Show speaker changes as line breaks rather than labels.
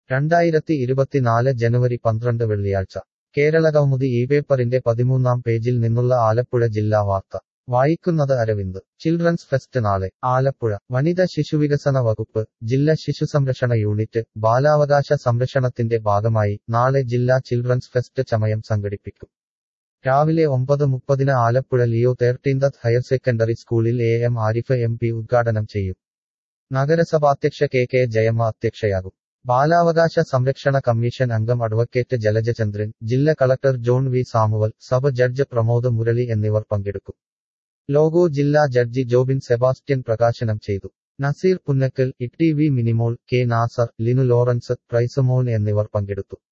രണ്ടായിരത്തി ഇരുപത്തിനാല് ജനുവരി പന്ത്രണ്ട് വെള്ളിയാഴ്ച കേരളകൗമുദി ഈ പേപ്പറിന്റെ പതിമൂന്നാം പേജിൽ നിന്നുള്ള ആലപ്പുഴ ജില്ലാ വാർത്ത വായിക്കുന്നത് അരവിന്ദ് ചിൽഡ്രൻസ് ഫെസ്റ്റ് നാളെ ആലപ്പുഴ വനിത ശിശുവികസന വകുപ്പ് ജില്ലാ ശിശുസംരക്ഷണ യൂണിറ്റ് ബാലാവകാശ സംരക്ഷണത്തിന്റെ ഭാഗമായി നാളെ ജില്ലാ ചിൽഡ്രൻസ് ഫെസ്റ്റ് ചമയം സംഘടിപ്പിക്കും രാവിലെ ഒമ്പത് മുപ്പതിന് Alappuzha Leo thirteenth higher secondary സ്കൂളിൽ A M Arif M P ഉദ്ഘാടനം ചെയ്യും നഗരസഭാധ്യക്ഷ കെ കെ ജയമ്മ അധ്യക്ഷയാകും ബാലാവകാശ സംരക്ഷണ കമ്മീഷൻ അംഗം അഡ്വക്കേറ്റ് ജലജചന്ദ്രൻ ജില്ലാ collector John V Samuel sub judge Pramod Murali എന്നിവർ പങ്കെടുക്കും ലോഗോ ജില്ലാ ജഡ്ജി ജോബിൻ സെബാസ്റ്റ്യൻ പ്രകാശനം ചെയ്തു Naseer Punnakkal E T V Minimol K Nasar Linu Lawrence Prycemon എന്നിവർ പങ്കെടുത്തു